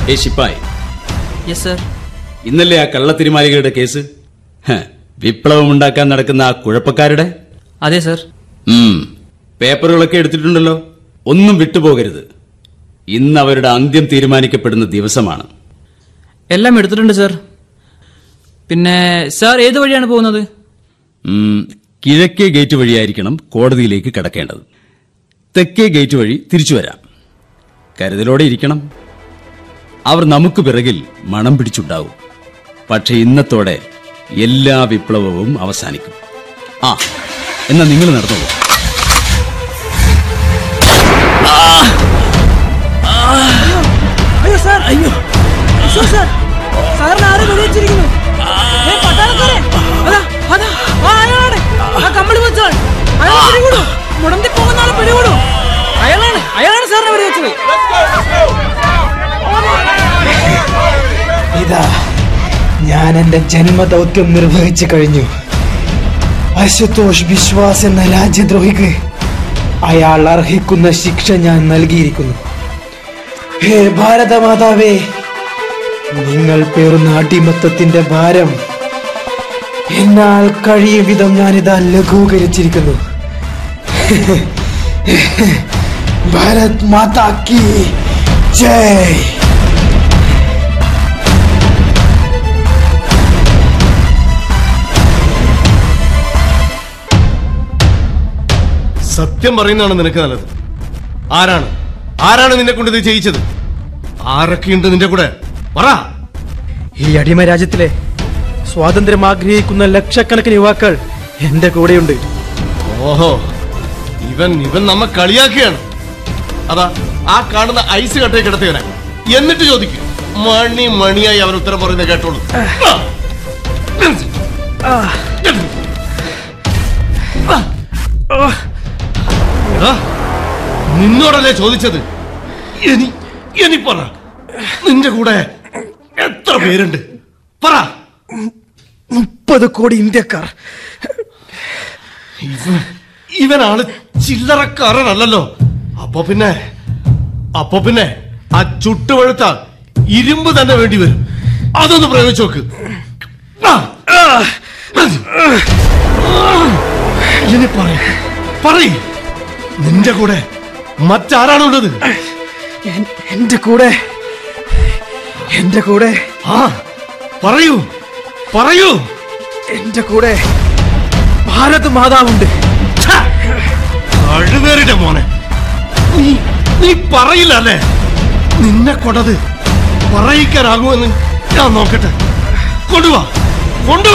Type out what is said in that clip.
ഏ ശിപ്പായി yes sir ഇന്നലെ ആ കള്ളത്തിരിമാലികളുടെ കേസ് ഹ, വിപ്ലവമുണ്ടാക്കാൻ നടക്കുന്ന ആ കുഴപ്പക്കാരുടെ അതെ സർ ഉം, പേപ്പറുകളൊക്കെ എടുത്തിട്ടുണ്ടല്ലോ ഒന്നും വിട്ടുപോകരുത് ഇന്ന് അവരുടെ അന്ത്യം തീരുമാനിക്കപ്പെടുന്ന ദിവസമാണ് എല്ലാം എടുത്തിട്ടുണ്ട് സർ പിന്നെ സാർ ഏത് വഴിയാണ് പോകുന്നത് ഉം, കിഴക്കേ ഗേറ്റ് വഴിയായിരിക്കണം കോടതിയിലേക്ക് കടക്കേണ്ടത് തെക്കേ ഗേറ്റ് വഴി തിരിച്ചു വരാം കരുതലോടെ ഇരിക്കണം അവർ നമുക്ക് പിറകിൽ മണം പിടിച്ചുണ്ടാവും പക്ഷെ ഇന്നത്തോടെ എല്ലാ വിപ്ലവവും അവസാനിക്കും ആ എന്നാ നിങ്ങൾ നടന്നോളൂ അയ്യോ സാർ അയ്യോ അയ്യോ സാർ സാറിന് ആരെ വെടിവെച്ചിരിക്കുന്നു ഏ, പട്ടാളക്കാരെ അതാ അതാ ആ അയാളാണ് ആ കമ്പിളി വെച്ചാൽ അയാളെ പിടികൂടൂ മുടന്തി പോകുന്ന ആളെ പിടികൂടൂ അയാളാണ് അയാളാണ് സാറിനെ വെടിവെച്ചത് ഇതാ ഞാൻ എന്റെ ജന്മദൗത്യം നിർവഹിച്ചു കഴിഞ്ഞു അശുതോഷ് വിശ്വാസ് എന്ന രാജ്യദ്രോഹിക്ക് അയാൾ അർഹിക്കുന്ന ശിക്ഷ ഞാൻ നൽകിയിരിക്കുന്നു ഹേ ഭാരതമാതാവേ നിങ്ങൾ പേറുന്ന അടിമത്തത്തിന്റെ ഭാരം എന്നാൽ കഴിയും വിധം ഞാനിതാ ലഘൂകരിച്ചിരിക്കുന്നു ഭാരത് മാതാ കി ജയ് സത്യം പറയുന്നതാണ് നിനക്ക് നല്ലത് ആരാണ് ആരാണ് നിന്നെ കൊണ്ട് ഇത് ചെയ്യിച്ചത് ആരൊക്കെയുണ്ട് നിന്റെ കൂടെ പറ ഈ അടിമ രാജ്യത്തിലെ സ്വാതന്ത്ര്യം ആഗ്രഹിക്കുന്ന ലക്ഷക്കണക്കിന് യുവാക്കൾ എന്റെ കൂടെയുണ്ട് ഓഹോ ഇവൻ ഇവൻ നമ്മ കളിയാക്കുകയാണ് അതാ ആ കാണുന്ന ഐസ് കട്ടയെ കിടത്തിയവനെ എന്നിട്ട് ചോദിക്കും മണി മണിയായി അവൻ ഉത്തരം പറയുന്നത് കേട്ടോളൂ എടാ, നിന്നോടല്ലേ ചോദിച്ചത് ഇനി ഇനി പറ നിന്റെ കൂടെ എത്ര പേരുണ്ട് പറ മുപ്പത് കോടി ഇന്ത്യക്കാർ ഇവൻ ഇവനാള് ചില്ലറക്കാരനല്ലല്ലോ അപ്പൊ പിന്നെ അപ്പൊ പിന്നെ ആ ചുട്ടുപഴുത്ത ഇരുമ്പ് തന്നെ വേണ്ടി വരും അതൊന്ന് പ്രയോഗിച്ചു നോക്ക് ആ, ആ, ഇനി പറയ പറയ് നിന്റെ കൂടെ മറ്റാരാണുള്ളത് എൻ- എന്റെ കൂടെ എന്റെ കൂടെ ആ പറയൂ പറയൂ എന്റെ കൂടെ ഭാരത് മാതാവുണ്ട് ഛ! കഴിവേറിന്റെ മോനെ നീ നീ പറയില്ല അല്ലേ നിന്നെ കൊടത് പറയിക്കാനാകുമെന്ന് ഞാൻ നോക്കട്ടെ കൊണ്ടുവാ കൊണ്ടുവാ